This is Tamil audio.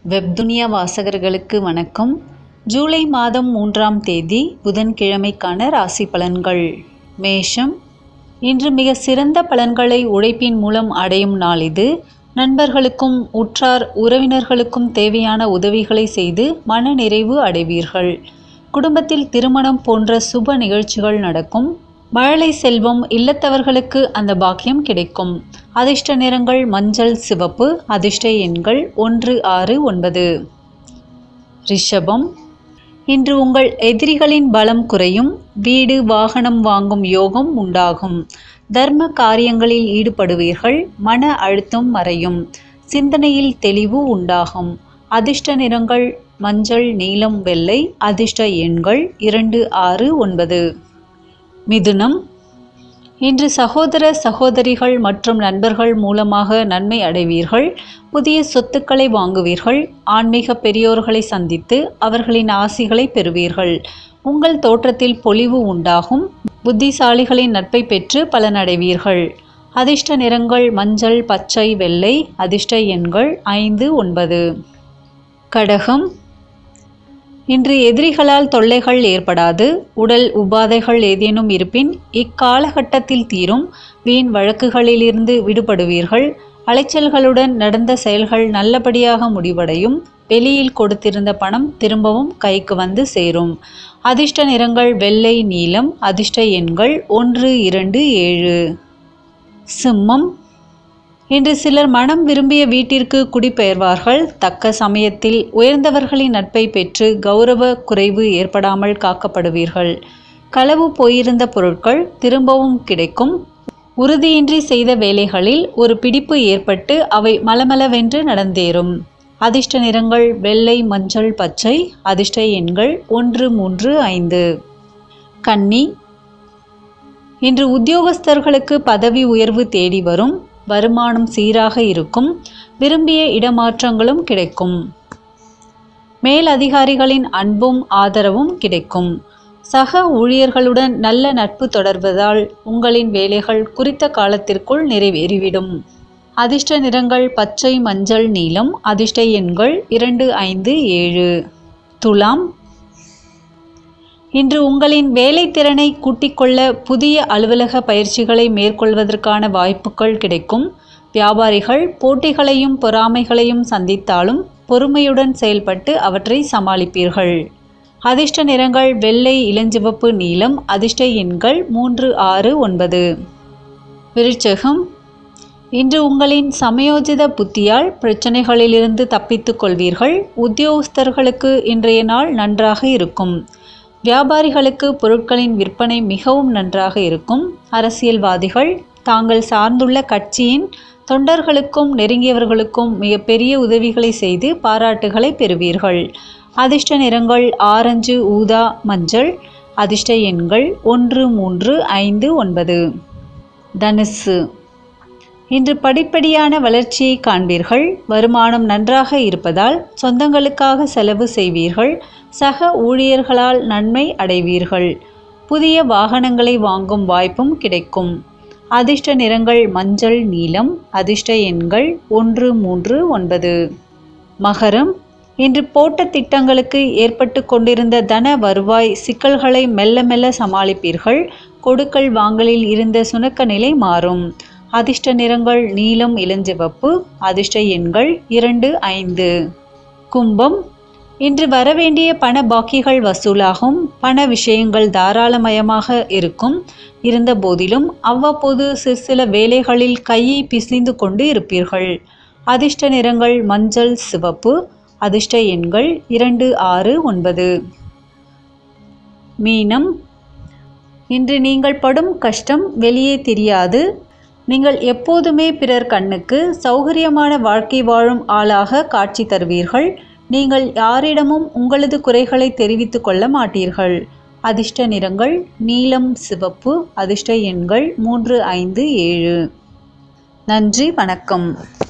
வெப்துனியா வாசகர்களுக்கு வணக்கம் ஜூலை மாதம் மூன்றாம் தேதி புதன்கிழமைக்கான ராசி பலன்கள் மேஷம் இன்று மிக சிறந்த பலன்களை உழைப்பின் மூலம் அடையும் நாள் இது நண்பர்களுக்கும் உற்றார் உறவினர்களுக்கும் தேவையான உதவிகளை செய்து மன நிறைவு அடைவீர்கள் குடும்பத்தில் திருமணம் போன்ற சுப நிகழ்ச்சிகள் நடக்கும் மழலை செல்வம் இல்லத்தவர்களுக்கு அந்த பாக்கியம் கிடைக்கும் அதிர்ஷ்ட நிறங்கள் மஞ்சள் சிவப்பு அதிர்ஷ்ட எண்கள் ஒன்று ஆறு ஒன்பது ரிஷபம் இன்று உங்கள் எதிரிகளின் பலம் குறையும் வீடு வாகனம் வாங்கும் யோகம் உண்டாகும் தர்ம காரியங்களில் ஈடுபடுவீர்கள் மன அழுத்தம் மறையும் சிந்தனையில் தெளிவு உண்டாகும் அதிர்ஷ்ட நிறங்கள் மஞ்சள் நீலம் வெள்ளை அதிர்ஷ்ட எண்கள் இரண்டு ஆறு ஒன்பது மிதுனம் இன்று சகோதர சகோதரிகள் மற்றும் நண்பர்கள் மூலமாக நன்மை அடைவீர்கள் புதிய சொத்துக்களை வாங்குவீர்கள் ஆன்மீக பெரியோர்களை சந்தித்து அவர்களின் ஆசிகளை பெறுவீர்கள் உங்கள் தோற்றத்தில் பொலிவு உண்டாகும் புத்திசாலிகளின் நட்பை பெற்று பலனடைவீர்கள் அதிர்ஷ்ட நிறங்கள் மஞ்சள் பச்சை வெள்ளை அதிர்ஷ்ட எண்கள் ஐந்து ஒன்பது கடகம் இன்று எதிரிகளால் தொல்லைகள் ஏற்படாது உடல் உபாதைகள் ஏதேனும் இருப்பின் இக்காலகட்டத்தில் தீரும் வீண் வழக்குகளிலிருந்து விடுபடுவீர்கள் அலைச்சல்களுடன் நடந்த செயல்கள் நல்லபடியாக முடிவடையும் வெளியில் கொடுத்திருந்த பணம் திரும்பவும் கைக்கு வந்து சேரும் அதிர்ஷ்ட நிறங்கள் வெள்ளை நீலம் அதிர்ஷ்ட எண்கள் ஒன்று இரண்டு ஏழு சிம்மம் இன்று சிலர் மனம் விரும்பிய வீட்டிற்கு குடிபெயர்வார்கள் தக்க சமயத்தில் உயர்ந்தவர்களின் நட்பை பெற்று கௌரவ குறைவு ஏற்படாமல் காக்கப்படுவீர்கள் களவு போயிருந்த பொருட்கள் திரும்பவும் கிடைக்கும் உறுதியின்றி செய்த வேலைகளில் ஒரு பிடிப்பு ஏற்பட்டு அவை மலமளவென்று நடந்தேறும் அதிர்ஷ்ட நிறங்கள் வெள்ளை மஞ்சள் பச்சை அதிர்ஷ்ட எண்கள் ஒன்று மூன்று ஐந்து கன்னி இன்று உத்தியோகஸ்தர்களுக்கு பதவி உயர்வு தேடி வரும் வருமானம் சீராக இருக்கும் விரும்பிய இடமாற்றங்களும் கிடைக்கும் மேல் அதிகாரிகளின் அன்பும் ஆதரவும் கிடைக்கும் சக ஊழியர்களுடன் நல்ல நட்பு தொடர்வதால் உங்களின் வேலைகள் குறித்த காலத்திற்குள் நிறைவேறிவிடும் அதிர்ஷ்ட நிறங்கள் பச்சை மஞ்சள் நீலம் அதிர்ஷ்ட எண்கள் இரண்டு ஐந்து ஏழு துலாம் இன்று உங்களின் வேலை திறனை கூட்டிக்கொள்ள புதிய அலுவலக பயிற்சிகளை மேற்கொள்வதற்கான வாய்ப்புகள் கிடைக்கும் வியாபாரிகள் போட்டிகளையும் பொறாமைகளையும் சந்தித்தாலும் பொறுமையுடன் செயல்பட்டு அவற்றை சமாளிப்பீர்கள் அதிர்ஷ்ட நிறங்கள் வெள்ளை இளஞ்சிவப்பு நீலம் அதிர்ஷ்ட எண்கள் மூன்று ஆறு ஒன்பது விருச்சகம் இன்று உங்களின் சமயோஜித புத்தியால் பிரச்சனைகளிலிருந்து தப்பித்துக் கொள்வீர்கள் உத்தியோகஸ்தர்களுக்கு இன்றைய நாள் நன்றாக இருக்கும் வியாபாரிகளுக்கு பொருட்களின் விற்பனை மிகவும் நன்றாக இருக்கும் அரசியல்வாதிகள் தாங்கள் சார்ந்துள்ள கட்சியின் தொண்டர்களுக்கும் நெருங்கியவர்களுக்கும் மிகப்பெரிய உதவிகளை செய்து பாராட்டுகளை பெறுவீர்கள் அதிர்ஷ்ட நிறங்கள் ஆரஞ்சு ஊதா மஞ்சள் அதிர்ஷ்ட எண்கள் ஒன்று மூன்று ஐந்து ஒன்பது தனுசு இன்று படிப்படியான வளர்ச்சியை காண்பீர்கள் வருமானம் நன்றாக இருப்பதால் சொந்தங்களுக்காக செலவு செய்வீர்கள் சக ஊழியர்களால் நன்மை அடைவீர்கள் புதிய வாகனங்களை வாங்கும் வாய்ப்பும் கிடைக்கும் அதிர்ஷ்ட நிறங்கள் மஞ்சள் நீலம் அதிர்ஷ்ட எண்கள் ஒன்று மூன்று ஒன்பது மகரம் இன்று போட்ட திட்டங்களுக்கு ஏற்பட்டு கொண்டிருந்த தன வருவாய் சிக்கல்களை மெல்ல மெல்ல சமாளிப்பீர்கள் கொடுக்கல் வாங்கலில் இருந்த சுணக்க நிலை மாறும் அதிர்ஷ்ட நிறங்கள் நீலம் இளஞ்சிவப்பு அதிர்ஷ்ட எண்கள் இரண்டு ஐந்து கும்பம் இன்று வரவேண்டிய பண பாக்கிகள் வசூலாகும் பண விஷயங்கள் தாராளமயமாக இருக்கும் இருந்த போதிலும் அவ்வப்போது சிறு சில வேலைகளில் கையை பிசைந்து கொண்டு இருப்பீர்கள் அதிர்ஷ்ட நிறங்கள் மஞ்சள் சிவப்பு அதிர்ஷ்ட எண்கள் இரண்டு ஆறு ஒன்பது மீனம் இன்று நீங்கள் படும் கஷ்டம் வெளியே தெரியாது நீங்கள் எப்போதுமே பிறர் கண்ணுக்கு சௌகரியமான வாழ்க்கை வாழும் ஆளாக காட்சி தருவீர்கள் நீங்கள் யாரிடமும் உங்களது குறைகளை தெரிவித்து கொள்ள மாட்டீர்கள் அதிர்ஷ்ட நிறங்கள் நீலம் சிவப்பு அதிர்ஷ்ட எண்கள் மூன்று ஐந்து ஏழு நன்றி வணக்கம்